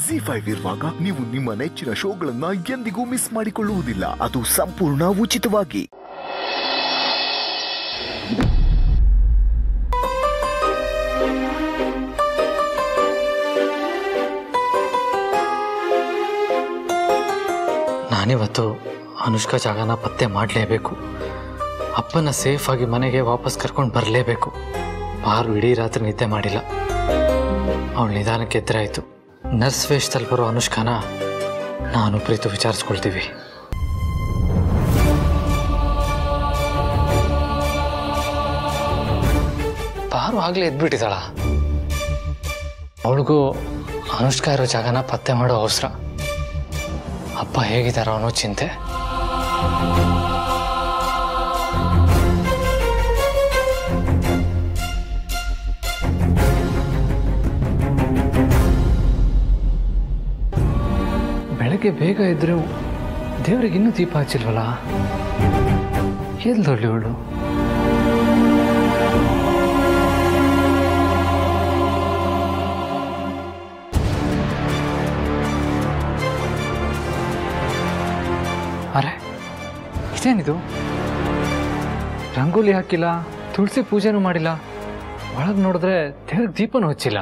G five ಇರುವಾಗ ನೀವು ನಿಮ್ಮ ನೆಚ್ಚಿನ ಶೋಗಳನ್ನ ಎಂದಿಗೂ ಮಿಸ್ ಮಾಡಿಕೊಳ್ಳುವುದಿಲ್ಲ ಅದು ಸಂಪೂರ್ಣ ಉಚಿತವಾಗಿ ನಾನಿವತ್ತು ಅನುಷ್ಕಾ ಜಾಗನ ಪತ್ತೆ ಮಾಡಲೇಬೇಕು ಅಪ್ಪನ ಸೇಫಾಗಿ ಮನೆಗೆ ವಾಪಸ್ ಕರ್ಕೊಂಡು ಬರಲೇಬೇಕು ಪಾರು ಇಡೀ ರಾತ್ರಿ ನಿದ್ದೆ ಮಾಡಿಲ್ಲ ಅವಳು ನಿಧಾನಕ್ಕೆ ಎದುರಾಯಿತು ನರ್ಸ್ ವೇಷದಲ್ಲಿ ಬರೋ ಅನುಷ್ಕಾನ ನಾನು ಪ್ರೀತು ವಿಚಾರಿಸ್ಕೊಳ್ತೀವಿ ಪಾರು ಆಗಲೇ ಎದ್ಬಿಟ್ಟಿದ್ದಾಳ ಅವಳಿಗೂ ಅನುಷ್ಕಾ ಇರೋ ಜಾಗನ ಪತ್ತೆ ಮಾಡೋ ಅವಸರ ಅಪ್ಪ ಹೇಗಿದ್ದಾರೋ ಅನ್ನೋ ಚಿಂತೆ ಬೆಳಗ್ಗೆ ಬೇಗ ಇದ್ರೆ ದೇವ್ರಿಗೆ ಇನ್ನೂ ದೀಪ ಹಚ್ಚಿಲ್ವಲ್ಲ ಎಲ್ದೊಳ್ಳಿ ಇವಳು ಅರೆ ಇದೇನಿದು ರಂಗೋಲಿ ಹಾಕಿಲ್ಲ ತುಳಸಿ ಪೂಜೆನೂ ಮಾಡಿಲ್ಲ ಒಳಗೆ ನೋಡಿದ್ರೆ ದೇವ್ರಿಗೆ ದೀಪನೂ ಹಚ್ಚಿಲ್ಲ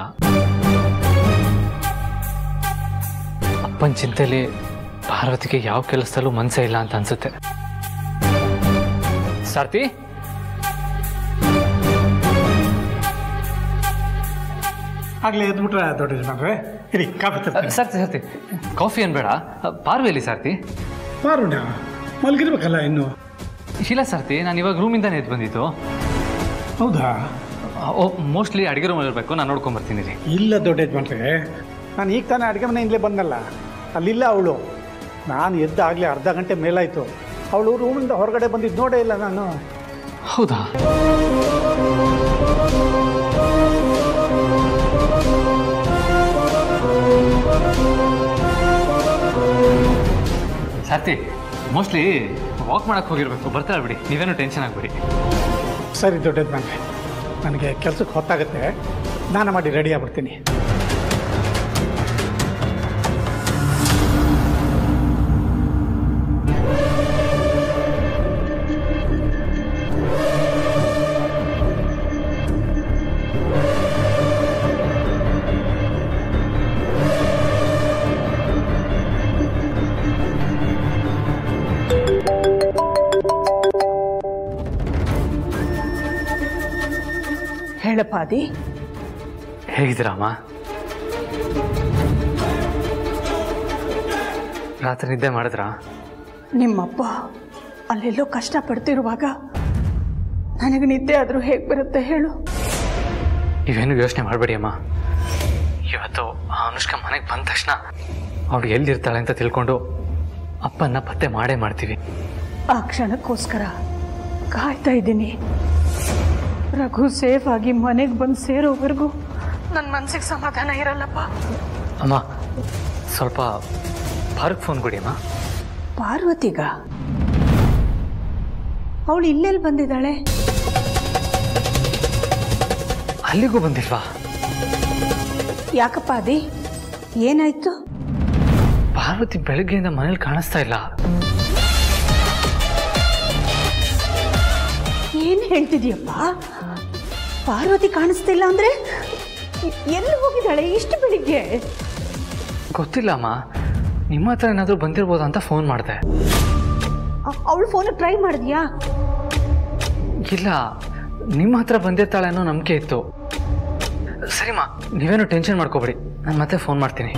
ಅಪ್ಪನ ಚಿಂತೆಲಿ ಪಾರ್ವತಿಗೆ ಯಾವ ಕೆಲಸದಲ್ಲೂ ಮನಸ್ಸೇ ಇಲ್ಲ ಅಂತ ಅನ್ಸುತ್ತೆ ಸಾರ್ತಿ ಆಗ್ಲೇ ಎದ್ಬಿಟ್ರೆ ದೊಡ್ಡ ಯಜಮಾನ್ರೆ ಇರಿ ಕಾಫಿ ತರ್ತೀನಿ ಸಾರ್ತಿ ಸಾರ್ತಿ ಕಾಫಿ ಏನ್ ಬೇಡ ಪಾರ್ವೆಲಿ ಸಾರ್ತಿ ಮಾರುಣ ಮಲಗಿರ್ಬೇಕಲ್ಲ ಇನ್ನು ಇಲ್ಲ ಸಾರ್ತಿ ನಾನು ಇವಾಗ ರೂಮಿಂದಾನೇ ಎದ್ದು ಬಂದಿದ್ದು ಹೌದಾ ಓ ಮೋಸ್ಟ್ಲಿ ಅಡುಗೆ ರೂಮಲ್ಲಿ ಇರಬೇಕು ನಾನು ನೋಡ್ಕೊಂಬರ್ತೀನಿ ರೀ ಇಲ್ಲ ದೊಡ್ಡ ಯಜಮಾನ್ರೆ ನಾನು ಈಗ ತಾನೇ ಅಡುಗೆ ಮನೆಯಿಂದಲೇ ಬಂದಲ್ಲ ಅಲ್ಲಿಲ್ಲ ಅವಳು ನಾನು ಎದ್ದಾಗಲೇ ಅರ್ಧ ಗಂಟೆ ಮೇಲಾಯಿತು ಅವಳು ರೂಮಿಂದ ಹೊರಗಡೆ ಬಂದಿದ್ದು ನೋಡೇ ಇಲ್ಲ ನಾನು ಹೌದಾ ಸಾರ್ತಿ ಮೋಸ್ಟ್ಲಿ ವಾಕ್ ಮಾಡಕ್ಕೆ ಹೋಗಿರ್ಬೇಕು ಬರ್ತಾಳೆ ಬಿಡಿ ನೀವೇನು ಟೆನ್ಷನ್ ಆಗಬೇಡಿ ಸರಿ ದೊಡ್ಡ ಯಜಮಾನ್ರೆ ನನಗೆ ಕೆಲಸಕ್ಕೆ ಹೊತ್ತಾಗುತ್ತೆ ಸ್ನಾನ ಮಾಡಿ ರೆಡಿ ಆಗ್ಬಿಡ್ತೀನಿ ಹೇಳಪ್ಪ ಅದಿ ಹೇಗಿದ್ದೀರಮ್ಮ ರಾತ್ರಿ ನಿದ್ದೆ ಮಾಡಿದ್ರಾ ನಿಮ್ಮಪ್ಪ ಅಲ್ಲೆಲ್ಲೋ ಕಷ್ಟಪಡ್ತಿರುವಾಗ ನನಗೆ ನಿದ್ದೆ ಆದರೂ ಹೇಗೆ ಬರುತ್ತೆ ಹೇಳು ನೀವೇನು ಯೋಚನೆ ಮಾಡಬೇಡಿ ಅಮ್ಮ ಇವತ್ತು ಆ ಅನುಷ್ಕಾ ಮನೆಗೆ ಬಂದ ತಕ್ಷಣ ಅವಳು ಎಲ್ಲಿರ್ತಾಳೆ ಅಂತ ತಿಳ್ಕೊಂಡು ಅಪ್ಪನ್ನ ಪತ್ತೆ ಮಾಡೇ ಮಾಡ್ತೀವಿ ಆ ಕ್ಷಣಕ್ಕೋಸ್ಕರ ಕಾಯ್ತಾ ಇದ್ದೀನಿ ರಘು ಸೇಫ್ ಆಗಿ ಮನೆಗೆ ಬಂದು ಸೇರೋವರೆಗೂ ನನ್ನ ಮನಸ್ಸಿಗೆ ಸಮಾಧಾನ ಇರಲ್ಲಪ್ಪ ಅಮ್ಮ ಸ್ವಲ್ಪ ಪಾರ್ಕ್ ಫೋನ್ ಕೊಡಿ ಅಮ್ಮ ಪಾರ್ವತಿಗ ಅವಳು ಇಲ್ಲೆಲ್ಲಿ ಬಂದಿದ್ದಾಳೆ ಅಲ್ಲಿಗೂ ಬಂದಿಲ್ವಾ ಯಾಕಪ್ಪ ಅದಿ ಏನಾಯ್ತು ಪಾರ್ವತಿ ಬೆಳಗ್ಗೆಯಿಂದ ಮನೇಲಿ ಕಾಣಿಸ್ತಾ ಇಲ್ಲ ಏನು ಹೇಳ್ತಿದ್ಯಪ್ಪ ಪಾರ್ವತಿ ಕಾಣಿಸ್ತಿಲ್ಲ ಅಂದ್ರೆ ಎಲ್ಲಿ ಹೋಗಿದ್ದಾಳೆ ಇಷ್ಟು ಬೆಳಿಗ್ಗೆ ಗೊತ್ತಿಲ್ಲ ಅಮ್ಮ ನಿಮ್ಮ ಹತ್ರ ಏನಾದರೂ ಬಂದಿರ್ಬೋದಾ ಅಂತ ಫೋನ್ ಮಾಡಿದೆ ಅವಳು ಫೋನ್ ಟ್ರೈ ಮಾಡಿದ್ಯಾ ಇಲ್ಲ ನಿಮ್ಮ ಹತ್ರ ಬಂದಿರ್ತಾಳೆ ಅನ್ನೋ ನಂಬಿಕೆ ಇತ್ತು ಸರಿಮ್ಮ ನೀವೇನು ಟೆನ್ಷನ್ ಮಾಡ್ಕೋಬೇಡಿ ನಾನು ಮತ್ತೆ ಫೋನ್ ಮಾಡ್ತೀನಿ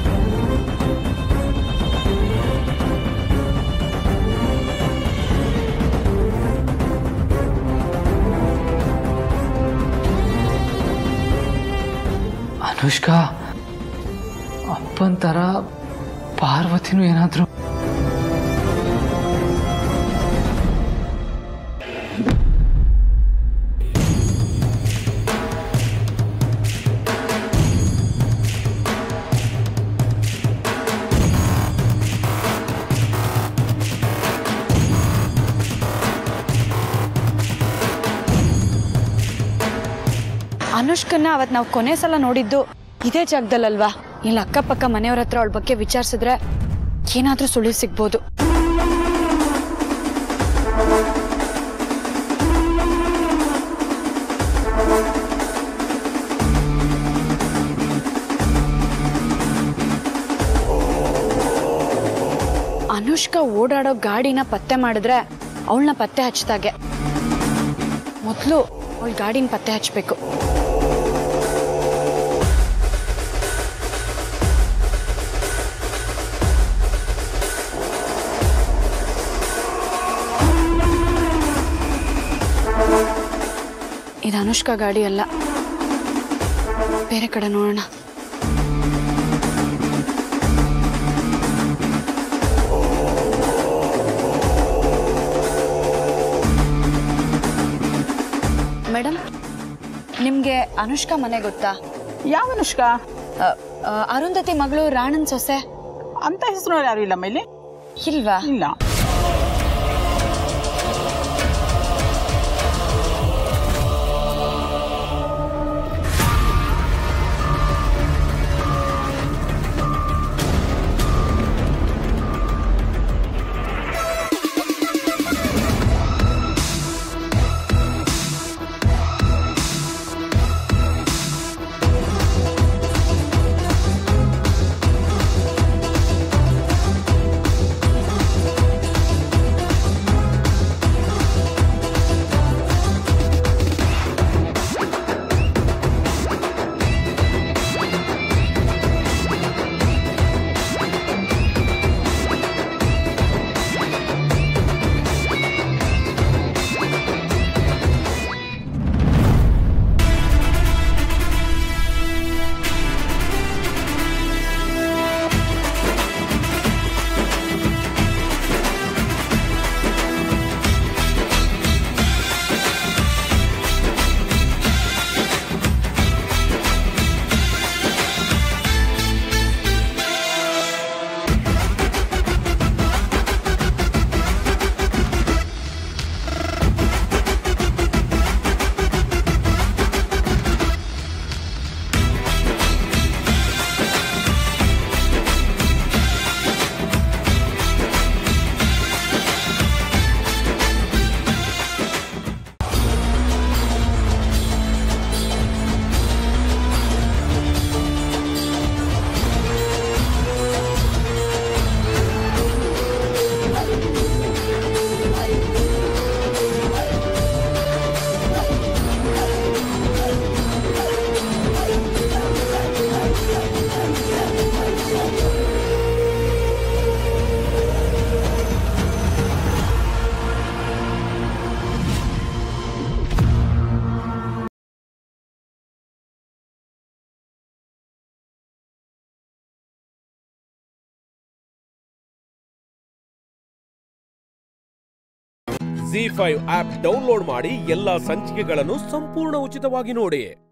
ಅನುಷ್ಕಾ ಅಪ್ಪನ ಥರ ಪಾರ್ವತಿನೂ ಏನಾದರೂ ಅನುಷ್ಕನ್ನ ಅವತ್ತು ನಾವು ಕೊನೆ ಸಲ ನೋಡಿದ್ದು ಇದೇ ಜಾಗದಲ್ಲಲ್ವಾ ಇಲ್ಲಿ ಅಕ್ಕಪಕ್ಕ ಮನೆಯವ್ರ ಹತ್ರ ಅವಳ ಬಗ್ಗೆ ವಿಚಾರಿಸಿದ್ರೆ ಏನಾದ್ರೂ ಸುಳಿವು ಸಿಗ್ಬೋದು ಅನುಷ್ಕಾ ಓಡಾಡೋ ಗಾಡಿನ ಪತ್ತೆ ಮಾಡಿದ್ರೆ ಅವಳನ್ನ ಪತ್ತೆ ಹಚ್ಚಿದಾಗೆ ಮೊದಲು ಅವಳ ಗಾಡಿನ ಪತ್ತೆ ಹಚ್ಚಬೇಕು ಇದು ಅನುಷ್ಕಾ ಗಾಡಿ ಅಲ್ಲ ಬೇರೆ ಕಡೆ ನೋಡೋಣ ಮೇಡಮ್ ನಿಮ್ಗೆ ಅನುಷ್ಕಾ ಮನೆ ಗೊತ್ತಾ ಯಾವ ಅನುಷ್ಕ ಅ, ಅ, ಅರುಂಧತಿ ಮಗಳು ರಾಣನ್ ಸೊಸೆ ಅಂತ ಹೆಸರು ಯಾರು ಇಲ್ಲ ಮೇಲೆ ಇಲ್ವಾ ಇಲ್ಲ ಜಿ ಫೈವ್ ಆಪ್ ಡೌನ್ಲೋಡ್ ಮಾಡಿ ಎಲ್ಲಾ ಸಂಚಿಕೆಗಳನ್ನು ಸಂಪೂರ್ಣ ಉಚಿತವಾಗಿ ನೋಡಿ